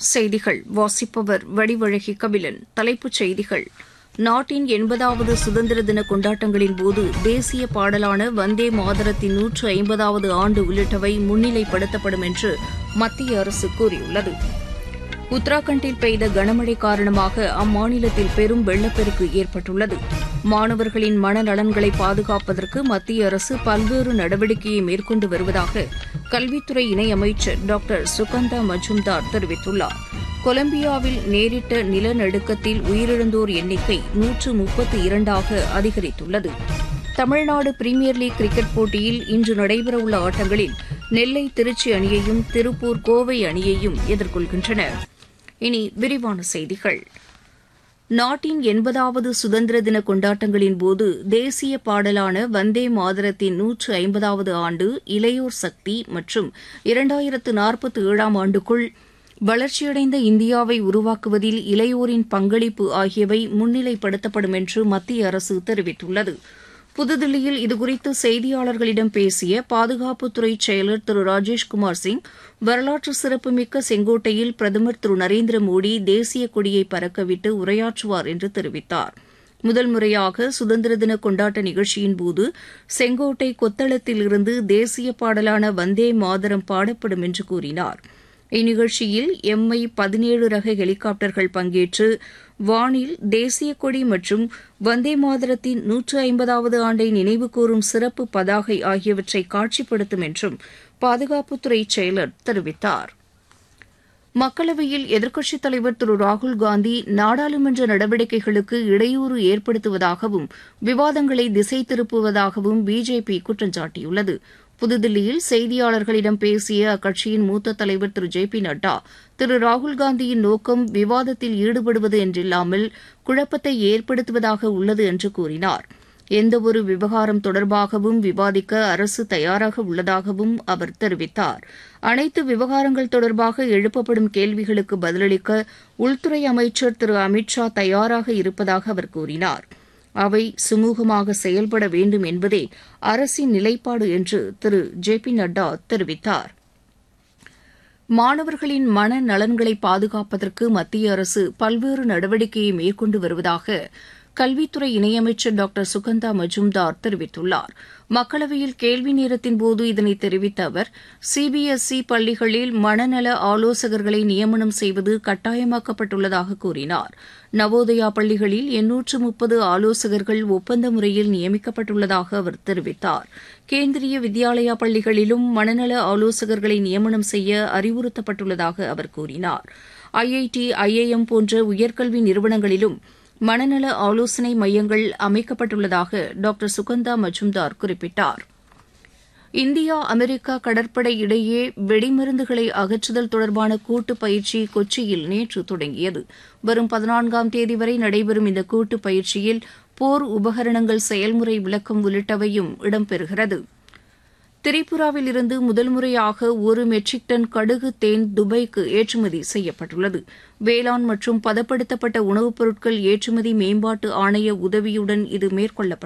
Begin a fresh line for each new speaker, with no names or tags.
செய்திகள் வாசிப்பவர் வடிவழகி கபிலன் தலைப்புச் செய்திகள் நாட்டின் எண்பதாவது சுதந்திர தின கொண்டாட்டங்களின் போது தேசிய பாடலான வந்தே மாதரத்தின் நூற்று ஐம்பதாவது ஆண்டு உள்ளிட்டவை முன்னிலைப்படுத்தப்படும் என்று மத்திய அரசு கூறியுள்ளது உத்தராகண்டில் பெய்த கனமழை காரணமாக அம்மாநிலத்தில் பெரும் வெள்ளப்பெருக்கு ஏற்பட்டுள்ளது மாணவர்களின் மனநலன்களை பாதுகாப்பதற்கு மத்திய அரசு பல்வேறு நடவடிக்கையை மேற்கொண்டு வருவதாக கல்வித்துறை இணையமைச்சர் டாக்டர் சுகந்தா மஜும்தார் தெரிவித்துள்ளார் கொலம்பியாவில் நேரிட்ட நிலநடுக்கத்தில் உயிரிழந்தோர் எண்ணிக்கை நூற்று முப்பத்து இரண்டாக அதிகரித்துள்ளது தமிழ்நாடு பிரீமியர் லீக் கிரிக்கெட் போட்டியில் இன்று நடைபெறவுள்ள ஆட்டங்களில் நெல்லை திருச்சி அணியையும் திருப்பூர் கோவை அணியையும் எதிர்கொள்கின்றன இனி விரிவான செய்திகள் நாட்டின் எண்பதாவது சுதந்திர தின கொண்டாட்டங்களின் போது தேசிய பாடலான வந்தே மாதரத்தின் நூற்று ஐம்பதாவது ஆண்டு இளையோர் சக்தி மற்றும் இரண்டாயிரத்து நாற்பத்தி ஏழாம் ஆண்டுக்குள் வளர்ச்சியடைந்த இந்தியாவை உருவாக்குவதில் இளையோரின் பங்களிப்பு ஆகியவை முன்னிலைப்படுத்தப்படும் என்று மத்திய அரசு தெரிவித்துள்ளது புதுதில்லியில் இதுகுறித்து செய்தியாளர்களிடம் பேசிய பாதுகாப்புத்துறை செயலர் திரு ராஜேஷ்குமார் சிங் வரலாற்று சிறப்புமிக்க செங்கோட்டையில் பிரதமர் திரு நரேந்திர மோடி தேசிய கொடியை பறக்கவிட்டு உரையாற்றுவார் என்று தெரிவித்தார் முதல் முறையாக சுதந்திர தின கொண்டாட்ட நிகழ்ச்சியின்போது செங்கோட்டை கொத்தளத்திலிருந்து தேசிய பாடலான வந்தே மாதரம் பாடப்படும் என்று கூறினார் இந்நிகழ்ச்சியில் எம்ஐ பதினேழு ரக ஹெலிகாப்டர்கள் பங்கேற்று வானில் தேசிய கொடி மற்றும் வந்தே மாதரத்தின் நூற்று ஐம்பதாவது ஆண்டை நினைவுகூரும் சிறப்பு பதாகை ஆகியவற்றை காட்சிப்படுத்தும் என்றும் பாதுகாப்புத்துறை செயலர் தெரிவித்தார் மக்களவையில் எதிர்க்கட்சித் தலைவர் திரு ராகுல்காந்தி நாடாளுமன்ற நடவடிக்கைகளுக்கு இடையூறு ஏற்படுத்துவதாகவும் விவாதங்களை திசை திருப்புவதாகவும் பிஜேபி குற்றம் சாட்டியுள்ளது புதுதில்லியில் செய்தியாளர்களிடம் பேசிய அக்கட்சியின் மூத்த தலைவர் திரு ஜே பி நட்டா திரு ராகுல்காந்தியின் நோக்கம் விவாதத்தில் ஈடுபடுவது என்றில்லாமல் குழப்பத்தை ஏற்படுத்துவதாக உள்ளது என்று கூறினார் எந்தவொரு விவகாரம் தொடர்பாகவும் விவாதிக்க அரசு தயாராக உள்ளதாகவும் அவர் தெரிவித்தார் அனைத்து விவகாரங்கள் தொடர்பாக எழுப்பப்படும் கேள்விகளுக்கு பதிலளிக்க உள்துறை அமைச்சர் திரு அமித் ஷா தயாராக இருப்பதாக அவர் கூறினார் அவை சுமூகமாக செயல்பட வேண்டும் என்பதே அரசின் நிலைப்பாடு என்று திரு ஜே பி நட்டா தெரிவித்தார் மாணவர்களின் மன நலன்களை பாதுகாப்பதற்கு மத்திய அரசு பல்வேறு நடவடிக்கையை மேற்கொண்டு வருவதாக கல்வித்துறை இணையமைச்சர் டாக்டர் சுகந்தா மஜும்தார் தெரிவித்துள்ளார் மக்களவையில் கேள்வி நேரத்தின்போது இதனை தெரிவித்த அவர் சிபிஎஸ்இ பள்ளிகளில் மனநல ஆலோசகர்களை நியமனம் செய்வது கட்டாயமாக்கப்பட்டுள்ளதாக கூறினார் நவோதயா பள்ளிகளில் எண்ணூற்று முப்பது ஆலோசகர்கள் ஒப்பந்த முறையில் நியமிக்கப்பட்டுள்ளதாக அவர் தெரிவித்தார் கேந்திரிய வித்யாலயா பள்ளிகளிலும் மனநல ஆலோசகர்களை நியமனம் செய்ய அறிவுறுத்தப்பட்டுள்ளதாக அவர் கூறினார் ஐஐடி ஐஐஎம் போன்ற உயர்கல்வி நிறுவனங்களிலும் மனநல ஆலோசனை மையங்கள் அமைக்கப்பட்டுள்ளதாக டாக்டர் சுகந்தா மஜும்தார் குறிப்பிட்டார் இந்தியா அமெரிக்கா கடற்படை இடையே வெடிமருந்துகளை அகற்றுதல் தொடர்பான கூட்டு பயிற்சி கொச்சியில் நேற்று தொடங்கியது வரும் பதினான்காம் தேதி வரை நடைபெறும் இந்த கூட்டு பயிற்சியில் போர் உபகரணங்கள் செயல்முறை விளக்கம் உள்ளிட்டவையும் இடம்பெறுகிறது திரிபுராவில் இருந்து முதல் முறையாக ஒரு மெட்ரிக் டன் கடுகு தேன் துபாய்க்கு ஏற்றுமதி செய்யப்பட்டுள்ளது வேளாண் மற்றும் பதப்படுத்தப்பட்ட உணவுப் பொருட்கள் ஏற்றுமதி மேம்பாட்டு ஆணைய உதவியுடன் இது மேற்கொள்ளப்பட்டது